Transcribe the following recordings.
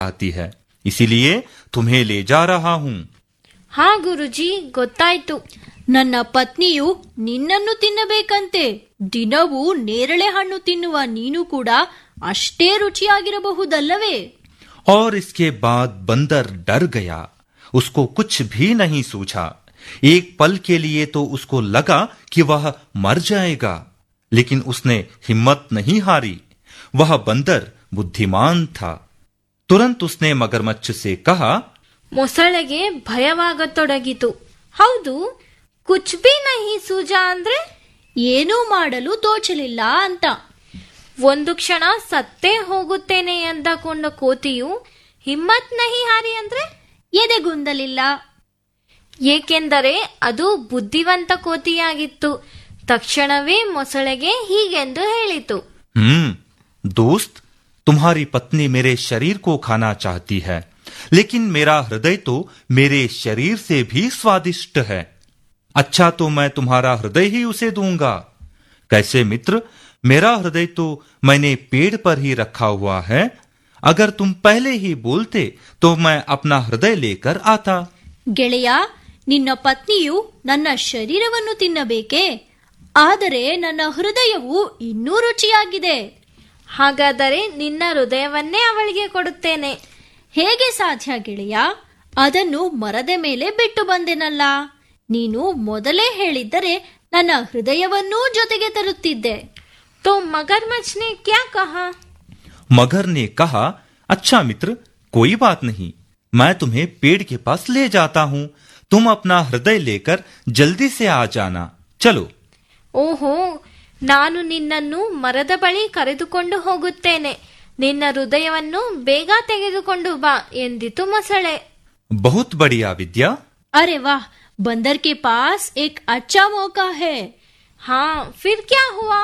चाहती है इसीलिए तुम्हें ले जा रहा हूँ ಹಾ ಗುರುಜಿ ಗೊತ್ತಾಯ್ತು ನನ್ನ ಪತ್ನಿಯು ನಿನ್ನನ್ನು ತಿನ್ನಬೇಕಂತೆ ದಿನವೂ ನೇರಳೆ ಹಣ್ಣು ತಿನ್ನುವ ನೀನು ಕೂಡ ಅಷ್ಟೇ ರುಚಿಯಾಗಿರಬಹುದಲ್ಲವೇ और इसके बाद बंदर डर गया उसको कुछ भी नहीं सूझा एक पल के लिए तो उसको लगा कि वह मर जाएगा लेकिन उसने हिम्मत नहीं हारी वह बंदर बुद्धिमान था तुरंत उसने मगरमच्छ से कहा ಮೊಸಳೆಗೆ ಭಯವಾಗತೊಡಗಿತು ಹೌದು ಕುಚ್ ಬಿ ನಹಿ ಸೂಜಾ ಅಂದ್ರೆ ಏನೂ ಮಾಡಲು ತೋಚಲಿಲ್ಲ ಅಂತ ಒಂದು ಕ್ಷಣ ಸತ್ತೇ ಹೋಗುತ್ತೇನೆ ಎಂದಕೊಂಡ ಕೋತಿಯು ಹಿಮ್ಮತ್ ನಹಿ ಹಾರಿ ಅಂದ್ರೆ ಎದೆಗುಂದಲಿಲ್ಲ ಏಕೆಂದರೆ ಅದು ಬುದ್ಧಿವಂತ ಕೋತಿಯಾಗಿತ್ತು ತಕ್ಷಣವೇ ಮೊಸಳೆಗೆ ಹೀಗೆಂದು ಹೇಳಿತು हम्म दोस्त तुम्हारी पत्नी मेरे शरीर को खाना चाहती है लेकिन मेरा हृदय तो मेरे शरीर से भी स्वादिष्ट है अच्छा तो मैं तुम्हारा हृदय ही उसे दूंगा कैसे मित्र मेरा हृदय तो मैंने पेड़ पर ही रखा हुआ है अगर तुम पहले ही बोलते तो मैं अपना हृदय लेकर आता ಗೆಳೆಯ ನಿನ್ನ ಪತ್ನಿಯು ನನ್ನ ಶರೀರವನ್ನು ತಿನ್ನಬೇಕೇ ಆದರೆ ನನ್ನ ಹೃದಯವು ಇನ್ನೂ ರುಚಿಯಾಗಿದೆ ಹಾಗಾದರೆ ನಿನ್ನ ಹೃದಯವನ್ನೇ ಅವಳಿಗೆ ಕೊಡುತ್ತೇನೆ ಹೇಗೆ ಸಾಧ್ಯ ಗೆಳೆಯ ಅದನ್ನು ಮರದ ಮೇಲೆ ಬಿಟ್ಟು ಬಂದೆನಲ್ಲ ನೀನು ಮೊದಲೇ ಹೇಳಿದ್ದರೆ ನನ್ನ ಹೃದಯವನ್ನೂ ಜೊತೆಗೆ ತರುತ್ತಿದ್ದೆ तो मगरमच्छ ने क्या कहा मगर ने कहा अच्छा मित्र कोई बात नहीं मैं तुम्हें पेड़ के पास ले जाता हूँ तुम अपना हृदय लेकर जल्दी से आ जाना चलो ಓಹೋ ನಾನು ನಿನ್ನನ್ನು ಮರದ ಬಳಿ ಕರೆದುಕೊಂಡು ಹೋಗುತ್ತೇನೆ ನಿನ್ನ ಹೃದಯವನ್ನು ಬೇಗ ತೆಗೆದುಕೊಂಡು ಬಾ ಎಂದಿತು ಮೊಸಳೆ बहुत बढ़िया विद्या अरे वाह बंदर के पास एक अच्छा मौका है ಹಾ ಫಿರ್ ಕ್ಯಾ ಹುವಾ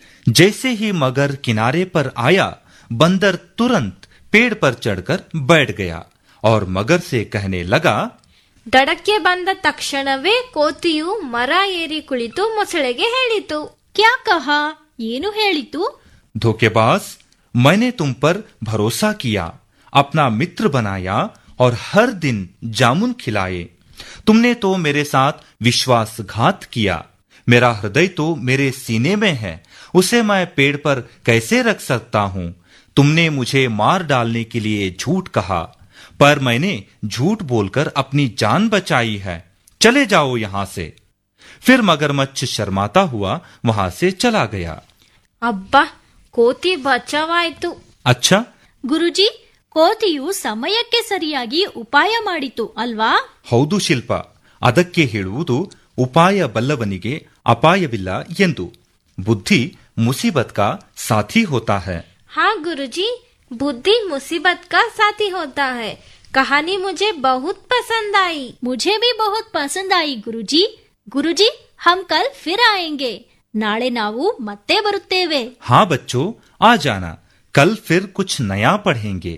जैसे ही मगर किनारे पर आया बंदर तुरंत पेड़ पर चढ़कर बैठ गया और मगर से कहने लगा ದಡಕ್ಕೆ ಬಂದ ತಕ್ಷಣವೇ ಕೋತಿಯು ಮರ ಏರಿ ಕುಳಿತು ಮೊಸಳೆಗೆ ಹೇಳಿತು क्या कहा ಏನು ಹೇಳಿತು धोखेबाज मैंने तुम पर भरोसा किया अपना मित्र बनाया और हर दिन जामुन खिलाए तुमने तो मेरे साथ विश्वासघात किया मेरा हृदय तो मेरे सीने में है उसे मैं पेड़ पर कैसे रख सकता हूं तुमने मुझे मार डालने के लिए झूठ कहा पर मैंने झूठ बोलकर अपनी जान बचाई है चले जाओ यहां से फिर मगरमच्छ शर्माता हुआ वहां से चला गया ಅಬ್ಬಾ ಕೋತಿ ಬಚಾವಾಯ್ತು अच्छा ಗುರುಜಿ ಕೋತಿಯು ಸಮಯಕ್ಕೆ ಸರಿಯಾಗಿ ಉಪಾಯ ಮಾಡಿತು ಅಲ್ವಾ ಹೌದು ಶಿಲ್ಪ ಅದಕ್ಕೆ ಹೇಳುವುದು ಉಪಾಯ ಬಲ್ಲವನಿಗೆ ಅಪಾಯವಿಲ್ಲ ಎಂದು ಬುದ್ಧಿ ಮುಸೀಬತ್ ಕಾ ಸಾಥಿ ಹೋತಾ है हाँ गुरुजी बुद्धि मुसीबत का साथी होता है कहानी मुझे बहुत पसंद आई मुझे भी बहुत पसंद आई गुरुजी गुरुजी हम कल फिर आएंगे ನಾಳೆ ನಾವು ಮತ್ತೆ ಬರುತ್ತೇವೆ हाँ बच्चों आ जाना कल फिर कुछ नया पढ़ेंगे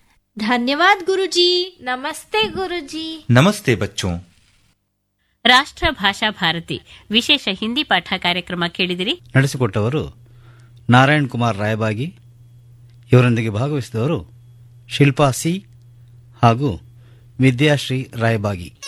ಧನ್ಯವಾದ ಗುರುಜಿ नमस्ते गुरुजी नमस्ते बच्चों ರಾಷ್ಟ್ರ ಭಾಷಾ ಭಾರತಿ ವಿಶೇಷ ಹಿಂದಿ ಪಾಠ ಕಾರ್ಯಕ್ರಮ ಕೇಳಿದಿರಿ ನಡೆಸಿಕೊಟ್ಟವರು ನಾರಾಯಣ್ ಕುಮಾರ್ ರಾಯಬಾಗಿ ಇವರೊಂದಿಗೆ ಭಾಗವಹಿಸಿದವರು ಶಿಲ್ಪಾ ಸಿ ಹಾಗೂ ವಿದ್ಯಾಶ್ರೀ ರಾಯಬಾಗಿ